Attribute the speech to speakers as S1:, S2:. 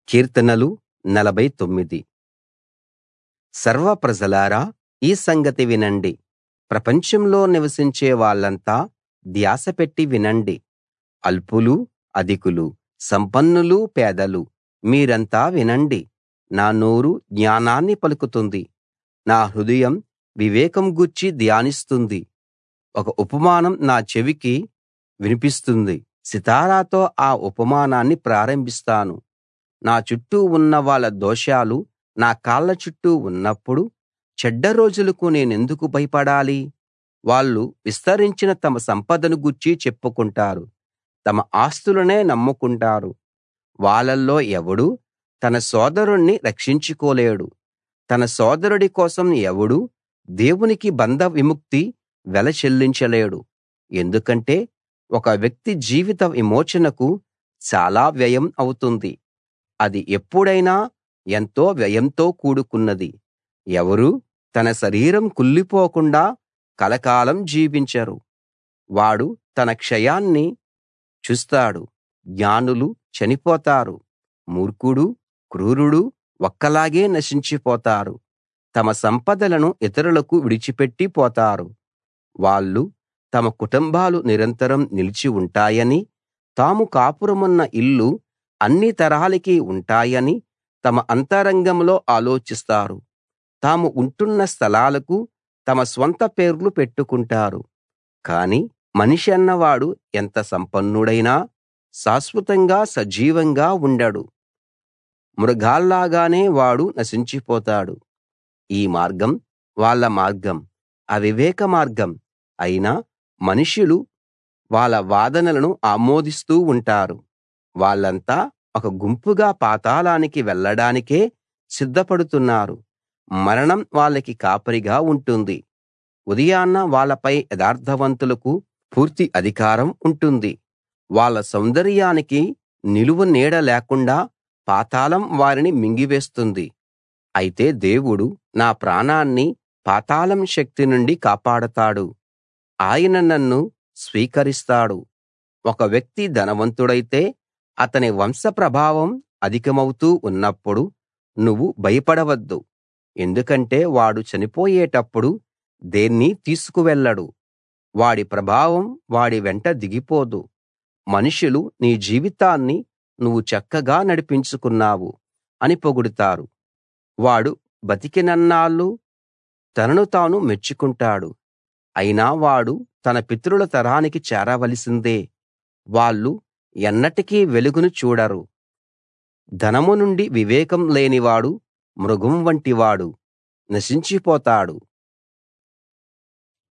S1: కీర్తనలు 49 సర్వ ప్రజలారా ఈ సంగతి వినండి ప్రపంచంలో నివసించే వాళ్ళంతా ధ్యాస పెట్టి వినండి అల్పులూ అధికులు సంపన్నులూ పేదలు మీరంతా వినండి నా నోరు జ్ఞానాన్ని పలుకుతుంది నా హృదయం వివేకం గూర్చి ధ్యానిస్తుంది ఒక ఉపమానం నా చెవికి వినిపిస్తుంది సితారాతో ఆ ఉపమానాన్ని ప్రారంభిస్తాను నా చుట్టూ ఉన్న వాళ్ళ దోషాలు నా కాళ్ళ చుట్టూ ఉన్నప్పుడు చెడ్డ రోజులకు నేనెందుకు భయపడాలి వాళ్ళు విస్తరించిన తమ సంపదను గూర్చి చెప్పుకుంటారు తమ ఆస్తులనే నమ్ముకుంటారు వాళ్ళల్లో ఎవడూ తన సోదరుణ్ణి రక్షించుకోలేడు తన సోదరుడి కోసం ఎవడూ దేవునికి బంధ విముక్తి వెల చెల్లించలేడు ఎందుకంటే ఒక వ్యక్తి జీవిత విమోచనకు చాలా వ్యయం అవుతుంది అది ఎప్పుడైనా ఎంతో వ్యయంతో కూడుకున్నది ఎవరూ తన శరీరం కుళ్ళిపోకుండా కలకాలం జీవించరు వాడు తన క్షయాన్ని చూస్తాడు జ్ఞానులు చనిపోతారు మూర్ఖుడూ క్రూరుడూ ఒక్కలాగే నశించిపోతారు తమ సంపదలను ఇతరులకు విడిచిపెట్టి పోతారు వాళ్ళు తమ కుటుంబాలు నిరంతరం నిలిచి ఉంటాయని తాము కాపురమున్న ఇళ్ళు అన్ని తరాలకీ ఉంటాయని తమ అంతరంగంలో ఆలోచిస్తారు తాము ఉంటున్న స్థలాలకు తమ స్వంత పేర్లు పెట్టుకుంటారు కాని మనిషన్నవాడు ఎంత సంపన్నుడైనా శాశ్వతంగా సజీవంగా ఉండడు మృగాల్లాగానే వాడు నశించిపోతాడు ఈ మార్గం వాళ్ళ మార్గం అవివేక మార్గం అయినా మనుషులు వాళ్ళ వాదనలను ఆమోదిస్తూ ఉంటారు వాళ్ళంతా ఒక గుంపుగా పాతాళానికి వెళ్ళడానికే సిద్ధపడుతున్నారు మరణం వాళ్ళకి కాపరిగా ఉంటుంది ఉదయాన వాళ్ళపై యథార్థవంతులకు పూర్తి అధికారం ఉంటుంది వాళ్ళ సౌందర్యానికి నిలువు నీడ లేకుండా పాతాళం వారిని మింగివేస్తుంది అయితే దేవుడు నా ప్రాణాన్ని పాతాళం శక్తి నుండి కాపాడతాడు ఆయన నన్ను స్వీకరిస్తాడు ఒక వ్యక్తి ధనవంతుడైతే అతని వంశ ప్రభావం అధికమవుతూ ఉన్నప్పుడు నువ్వు భయపడవద్దు ఎందుకంటే వాడు చనిపోయేటప్పుడు దేన్నీ తీసుకువెళ్ళడు వాడి ప్రభావం వాడి వెంట దిగిపోదు మనుషులు నీ జీవితాన్ని నువ్వు చక్కగా నడిపించుకున్నావు అని పొగుడుతారు వాడు బతికినన్నాళ్ళు తనను తాను మెచ్చుకుంటాడు అయినా వాడు తన పితరుల తరానికి చేరవలసిందే వాళ్ళు ఎన్నటికీ వెలుగును చూడరు ధనము నుండి వివేకం లేనివాడు మృగం వంటివాడు నశించిపోతాడు